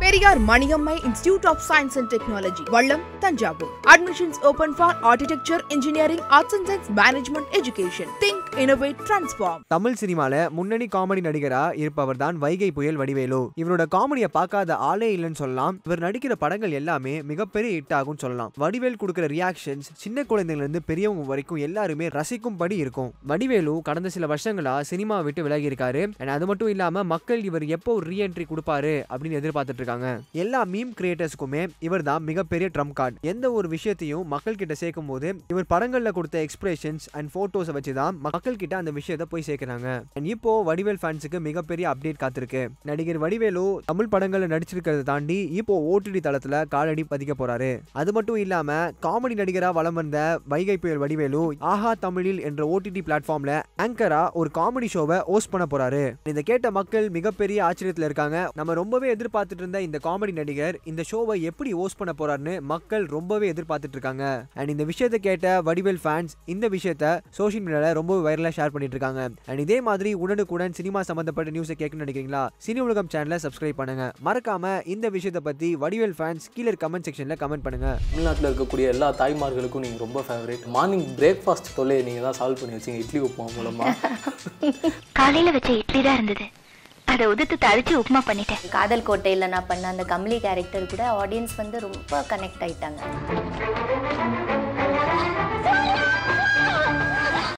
Periyar Maniammai institute of science and technology Vallam Thanjavur admissions open for architecture engineering arts and science management education think innovate transform Tamil சினிமால முன்னணி comedy நடிகரா இருப்பவர் தான் வைகை புயல் வடிவேலு இவரோட காமெடியை பார்க்காத ஆளே இல்லைன்னு சொல்லலாம் இவர் நடிக்கிற படங்கள் எல்லாமே மிகப்பெரிய ஹிட் ஆகும்னு சொல்லலாம் வடிவேல் கொடுக்கிற ரியாக்ஷன்ஸ் சின்ன குழந்தைங்கள்ல இருந்து பெரியவங்க வரைக்கும் எல்லாருமே ரசிக்கும்படி இருக்கும் வடிவேலு கடந்த சில வருஷங்களா சினிமா விட்டு விலகி இருக்காரு and அது மட்டும் இல்லாம மக்கள் இவர் எப்போ ஒரு ரீஎன்ட்ரி கொடுப்பாரு அப்படின்னு எதிர்பார்த்துட்டு இருக்காங்க எல்லா மீம் கிரியேட்டர்ஸ்க்குமே இவர் தான் மிகப்பெரிய ட்ரம் கார்டு எந்த ஒரு விஷயத்தையும் மக்கள் கிட்ட சேர்க்கும் போது இவர் படங்கள்ல கொடுத்த எக்ஸ்பிரஷன்ஸ் அண்ட் போட்டோஸை வச்சு தான் மக்கள் கிட்ட அந்த விஷயத்தை போய் சேர்க்கிறாங்க அண்ட் இப்போ வடிவேல் ஃபேன்ஸுக்கு மிகப்பெரிய அப்டேட் காத்திருக்கு நடிகர் வடிவேலு தமிழ் படங்கள்ல நடிச்சிருக்கிறத தாண்டி இப்போ ஓடிடி தளத்துல காலடி பதிக்க போறாரு அது மட்டும் இல்லாம காமெடி நடிகரா வலம் வந்த வைகை புயல் வடிவேலு ஆஹா தமிழில் என்ற ஓடிடி பிளாட்ஃபார்ம்ல ஆங்கரா ஒரு காமெடி ஷோவை ஹோஸ்ட் பண்ண போறாரு இதை கேட்ட மக்கள் மிகப்பெரிய ஆச்சரியத்துல இருக்காங்க நம்ம ரொம்பவே எதிர்பார்த்துட்டு இருந்த இந்த காமெடி நடிகர் இந்த ஷோவை எப்படி ஹோஸ்ட் பண்ண போறாருன்னு மக்கள் ரொம்பவே எதிர்பார்த்துட்டு இருக்காங்க அண்ட் இந்த விஷயத்தை கேட்ட வடிவேல் ஃபேன்ஸ் இந்த விஷயத்த சோஷியல் மீடியால ரொம்ப வைரலா ஷேர் பண்ணிட்டு இருக்காங்க அண்ட் இதே மாதிரி உடனுக்குடன் சினிமா சம்பந்தப்பட்ட நியூஸை கேட்கணும்னு நினைக்கிறீங்களா சினி உலகம் சேனலை சப்ஸ்கிரைப் பண்ணுங்க மறக்காம இந்த விஷயத்தை பத்தி வடிவேல் ஃபேன்ஸ் கீழே கமெண்ட் செக்ஷன்ல கமெண்ட் பண்ணுங்க தமிழ்நாட்டில் இருக்கக்கூடிய எல்லா தாய்மார்களுக்கும் நீங்கள் ரொம்ப ஃபேவரேட் மார்னிங் பிரேக்ஃபாஸ்ட் தொல்லையை நீங்கள் தான் சால்வ் பண்ணி வச்சீங்க இட்லி உப்புமா மூலமாக காலையில வச்ச இட்லி தான் இருந்தது அதை உதுத்து தழிச்சு உப்புமா பண்ணிட்டேன் காதல் கோட்டையில் நான் பண்ண அந்த கமலி கேரக்டர் கூட ஆடியன்ஸ் வந்து ரொம்ப கனெக்ட் ஆயிட்டாங்க